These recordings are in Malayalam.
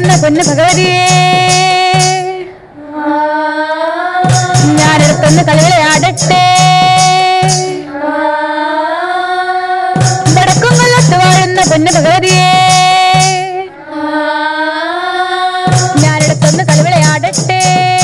വാഴുന്ന പൊന്നു ഭഗവതിയെ ഞാനെടുത്തൊന്ന് കളികളെ ആടട്ടെ വടക്കും കൊല്ലത്ത് വാഴുന്ന പൊന്നു ഭഗവതിയെ ഞാനെടുത്തൊന്ന് കളികളെ ആടട്ടെ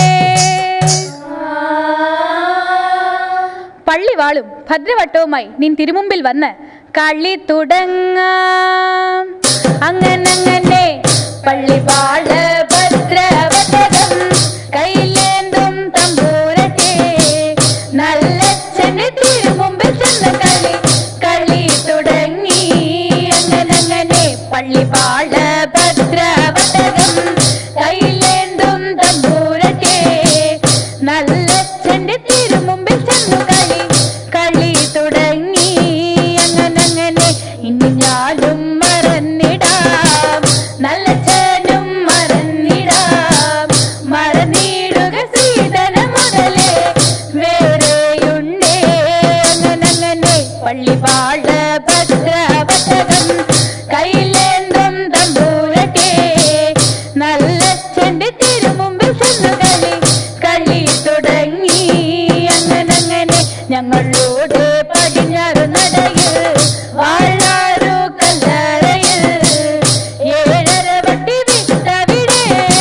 പള്ളിവാളും ഭദ്രവട്ടവുമായി നിൻ തിരുമുമ്പിൽ വന്ന് കളി തുടങ്ങാം അങ്ങനങ്ങനെ പള്ളിവാള് ഭദ്രവട്ടകം കയ്യിലേന്തും തമ്പൂരട്ടെ നല്ലച്ഛന്റെ തിരുമുമ്പിൽ ചെന്ന് കളി കളി തുടങ്ങി അങ്ങനങ്ങനെ പള്ളിവാള് ഭദ്രവട്ടകം കയ്യിലേന്തും തമ്പൂരട്ടെ നല്ലച്ഛന്റെ തിരുമുമ്പിൽ ചെന്നു കളി കളി തുടങ്ങി അങ്ങനങ്ങനെ ഇനി ഞാനും മറന്നിടാം നല്ലച്ഛനും മറന്നിടാം മറന്നിടുക സീതന മുതലേ വേറെയുണ്ടേ അങ്ങനങ്ങനെ പള്ളിവാഴ ഭദ്രവതകം കയ്യിലേന്തും തമ്പൂരട്ടെ നല്ലച്ഛന്റെ തിരുമുമ്പിൽ ചെന്നു കളി കളി തുടങ്ങി അങ്ങനങ്ങനെ ഞങ്ങളോട് പടിഞ്ഞാറ് നടയിൽ വാഴാറു കല്ലറയിൽ ഏഴര വട്ടി വിട്ടവിടെ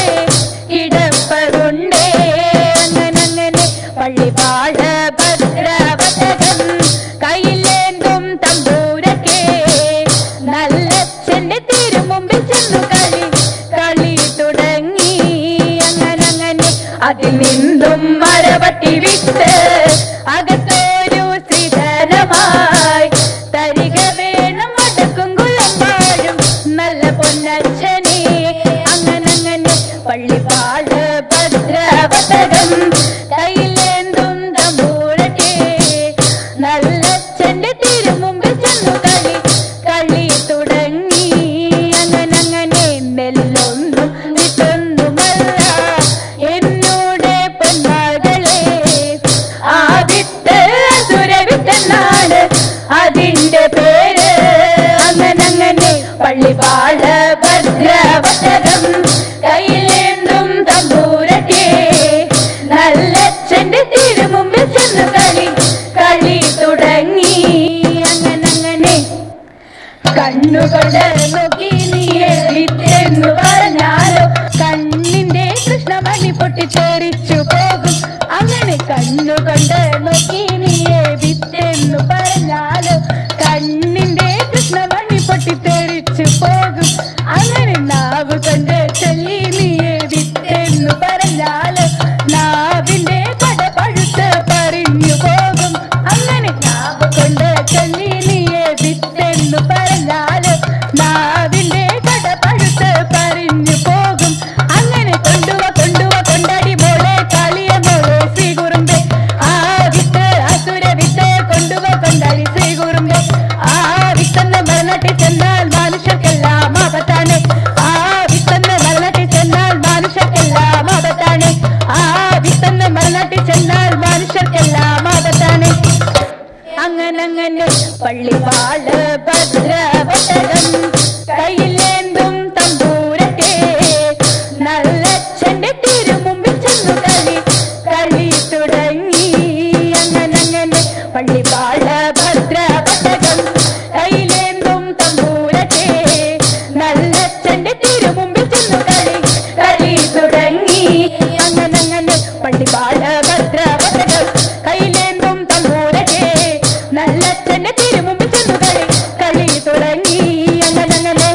കിടപ്പതുണ്ടേ അങ്ങനങ്ങനെ പള്ളിവാഴ ഭദ്രവതകം കയ്യിലേന്തും തമ്പൂരക്കെ നല്ലച്ഛന്റെ തിരുമുമ്പിൽ ചെന്നു കളി കളി തുടങ്ങി അങ്ങനങ്ങനെ അതിൽ നിന്നും മരവട്ടി വിട്ട് അകത്തൊരു ശ്രീധരമായി തരിക വേണം അടക്കും കുളമ്പാഴും നല്ല പൊന്നച്ഛനെ അങ്ങനങ്ങനെ പള്ളിപ്പാട് ഭദ്രവതകം കയ്യിലേന്തും തമ്പൂരട്ടെ നല്ലച്ഛന്റെ തിരുമുമ്പിൽ ചെന്നു കളി കളി തുടങ്ങി അങ്ങനങ്ങനെ നെല്ലൊന്നും വിട്ടൊന്നുമല്ല എന്നോട് പൊന്മകളെ ആ വിത്ത് അസുരവിത്തെന്നാണ് അതിന്റെ പേര് അങ്ങനങ്ങനെ പള്ളിപ്പാട് ഭദ്രവതകം കയ്യിലേന്തും തമ്പൂരട്ടെ നല്ലച്ഛന്റെ തിരുമുമ്പിൽ ചെന്നു കളി കളി തുടങ്ങി അങ്ങനങ്ങനെ കണ്ണുകൊണ്ട് നോക്കി നീയെ വിത്തെന്നു പറഞ്ഞാലോ കണ്ണിന്റെ കൃഷ്ണമണി പൊട്ടിത്തെറിച്ചു പോകും അങ്ങനെ കണ്ണുകൊണ്ട് നോക്കി നീയെ വിത്തെന്നു പറഞ്ഞാലോ കണ്ണിന്റെ കൃഷ്ണമണി പൊട്ടിത്തെറിച്ചു പോകും അങ്ങനെ നാവ് കൊണ്ട് ചൊല്ലി നീയെ വിത്തെന്നു പറഞ്ഞാലോ നാവിന്റെ കട പഴുത്ത് പറഞ്ഞു പോകും അങ്ങനെ നാവ് കൊണ്ട് ചൊല്ലി നീയെ വിത്തെന്നു പറഞ്ഞാലോ നാവിന്റെ കട പഴുത്ത് പറഞ്ഞു പോകും അങ്ങനെ കൊണ്ടുവ കൊണ്ടുവ കൊണ്ടടി മോളെ കാളിയ മോളെ ശ്രീ കുറുമ്പെ ആ വിത്ത് അസുര വിത്ത് കൊണ്ടുവ കൊണ്ടടി ശ്രീ കുറുമ്പെ ആ വിത്തെന്ന് മരണത്തിൽ ചെന്നാൽ മനുഷ്യർക്കെല്ലാം ആപത്താണ് ആ വിത്തെന്ന് മരണത്തിൽ ചെന്നാൽ മനുഷ്യർക്കെല്ലാം ആപത്താണ് ആ വിത്തെന്ന് മരണത്തിൽ ചെന്നാൽ മനുഷ്യർക്കെല്ലാം ആപത്താണ് അങ്ങനങ്ങനെ പള്ളിവാള് ഭദ്രവതകം കയ്യിലേന്തും തമ്പൂരട്ടെ നല്ലച്ഛന്റെ തിരുമുമ്പിൽ ചെന്നു കളി കളി തുടങ്ങി അങ്ങനങ്ങനെ പള്ളിവാള് ഭദ്രവതകം കയ്യിലേന്തും തമ്പൂരട്ടെ നല്ലച്ഛന്റെ തിരുമുമ്പിൽ ചെന്നു കളി കളി തുടങ്ങി അങ്ങനങ്ങനെ പള്ളിവാള് ഭദ്രവതകം കയ്യിലേന്തും തമ്പൂരട്ടെ നല്ലച്ഛന്റെ തിരുമുമ്പിൽ ചെന്നു കളി കളി തുടങ്ങി